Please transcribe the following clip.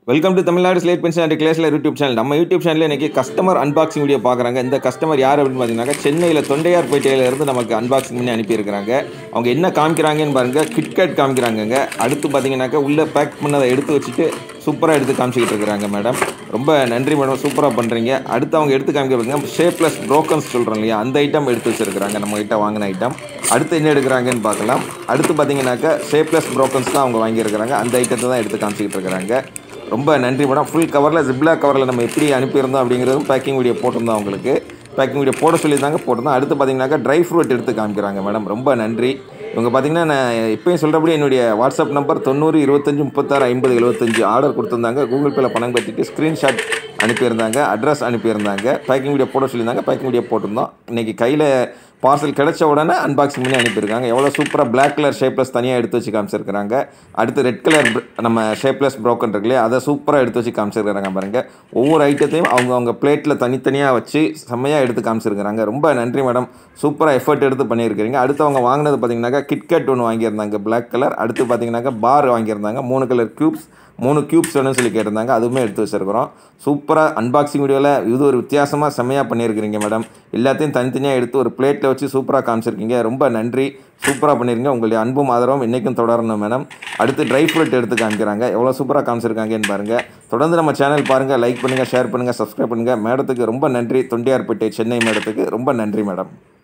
welcome to Tamil Nadu slate pencil and கிளேஸ்ல YouTube channel நம்ம YouTube சேனலில் இன்றைக்கி கஸ்டமர் அன்பாக்சிங் வீடியோ பார்க்குறாங்க இந்த கஸ்டமர் யார் அப்படின்னு பார்த்தீங்கன்னா சென்னையில் தொண்டையார்பேட்டையில இருந்து நமக்கு அன்பாக்சிங் பண்ணி அனுப்பியிருக்கிறாங்க அவங்க என்ன காமிக்கிறாங்கன்னு பாருங்க கிட்கேட் காமிக்கிறாங்கங்க அடுத்து பார்த்தீங்கன்னாக்கா உள்ளே பேக் பண்ணதை எடுத்து வச்சுட்டு சூப்பராக எடுத்து காமிச்சிக்கிட்டு இருக்கிறாங்க மேடம் ரொம்ப நன்றி மேடம் சூப்பராக பண்ணுறீங்க அடுத்து அவங்க எடுத்து காமிக்கிறாங்க ஷேப்லெஸ் ப்ரோக்கன்ஸ் சொல்கிறோம் இல்லையா அந்த ஐட்டம் எடுத்து வச்சிருக்கிறாங்க நம்ம கிட்ட வாங்கின ஐட்டம் அடுத்து என்ன எடுக்கிறாங்கன்னு பார்க்கலாம் அடுத்து பார்த்தீங்கன்னாக்கா ஷேப்லெஸ் ப்ரோக்கன்ஸ் தான் அவங்க வாங்கியிருக்கிறாங்க அந்த ஐட்டத்தை தான் எடுத்து காமிச்சிக்கிட்டு இருக்கிறாங்க ரொம்ப நன்றி மேடம் ஃபுல் கவரில் ஜிப்லா கவரில் நம்ம எப்படி அனுப்பியிருந்தோம் அப்படிங்கிறதும் பேக்கிங் வீடியோ போட்டிருந்தோம் அவங்களுக்கு பேக்கிங் வீடியோ போட சொல்லி தாங்க போட்டிருந்தோம் அடுத்து பார்த்தீங்கன்னாக்கா ட்ரை ஃப்ரூட் எடுத்து காமிக்கிறாங்க மேடம் ரொம்ப நன்றி இவங்க பார்த்தீங்கன்னா நான் இப்போயும் சொல்கிறபடி என்னுடைய வாட்ஸ்அப் நம்பர் தொண்ணூறு இருபத்தஞ்சி முப்பத்தாறு ஐம்பது எழுபத்தஞ்சு ஆர்டர் கொடுத்துருந்தாங்க கூகுள் பேல பணம் கட்டிட்டு ஸ்க்ரீன்ஷாட் அனுப்பியிருந்தாங்க அட்ரஸ் அனுப்பியிருந்தாங்க பேக்கிங் வீடியோ போட சொல்லியிருந்தாங்க பேக்கிங் வீடியோ போட்டிருந்தோம் இன்றைக்கி கையில் பார்சல் கிடைச்ச உடனே அன்பாக்சிங் பண்ணி அனுப்பியிருக்காங்க எவ்வளோ சூப்பராக பிளாக் கலர் ஷேப்லெஸ் தனியாக எடுத்து வச்சு காமிச்சிருக்கிறாங்க அடுத்து ரெட் கலர் நம்ம ஷேப்லெஸ் ப்ரோக்கன் இருக்கு இல்லையா அதை சூப்பராக எடுத்து வச்சு காமிச்சிருக்கிறாங்க பாருங்கள் ஒவ்வொரு ஐட்டத்தையும் அவங்க அவங்க பிளேட்டில் தனித்தனியாக வச்சு செம்மையாக எடுத்து காமிச்சிருக்கிறாங்க ரொம்ப நன்றி மேடம் சூப்பராக எஃபர்ட் எடுத்து பண்ணியிருக்கிறீங்க அடுத்து அவங்க வாங்கினது பார்த்தீங்கன்னாக்கா கிட்கட் ஒன்று வாங்கியிருந்தாங்க பிளாக் கலர் அடுத்து பார்த்தீங்கன்னாக்கா பார் வாங்கியிருந்தாங்க மூணு கலர் க்யூப்ஸ் மூணு க்யூப்ஸ் வேணும்னு சொல்லி கேட்டிருந்தாங்க அதுவுமே எடுத்து வச்சுருக்கிறோம் சூப்பராக அன்பாக்சிங் வீடியோவில் இது ஒரு வித்தியாசமாக செம்மையாக பண்ணியிருக்கிறீங்க மேடம் எல்லாத்தையும் தனித்தனியாக எடுத்து ஒரு பிளேட்டில் வச்சு சூப்பராக காமிச்சிருக்கீங்க ரொம்ப நன்றி சூப்பராக பண்ணியிருக்கீங்க உங்களுடைய அன்பும் ஆதரவும் இன்றைக்கும் தொடரணும் மேடம் அடுத்து ட்ரை ஃப்ரூட் எடுத்து காமிக்கிறாங்க எவ்வளோ சூப்பராக காமிச்சிருக்காங்கன்னு பாருங்கள் தொடர்ந்து நம்ம சேனல் பாருங்கள் லைக் பண்ணுங்கள் ஷேர் பண்ணுங்கள் சப்ஸ்கிரைப் பண்ணுங்கள் மேடத்துக்கு ரொம்ப நன்றி தொண்டியார்பேட்டை சென்னை மேடத்துக்கு ரொம்ப நன்றி மேடம்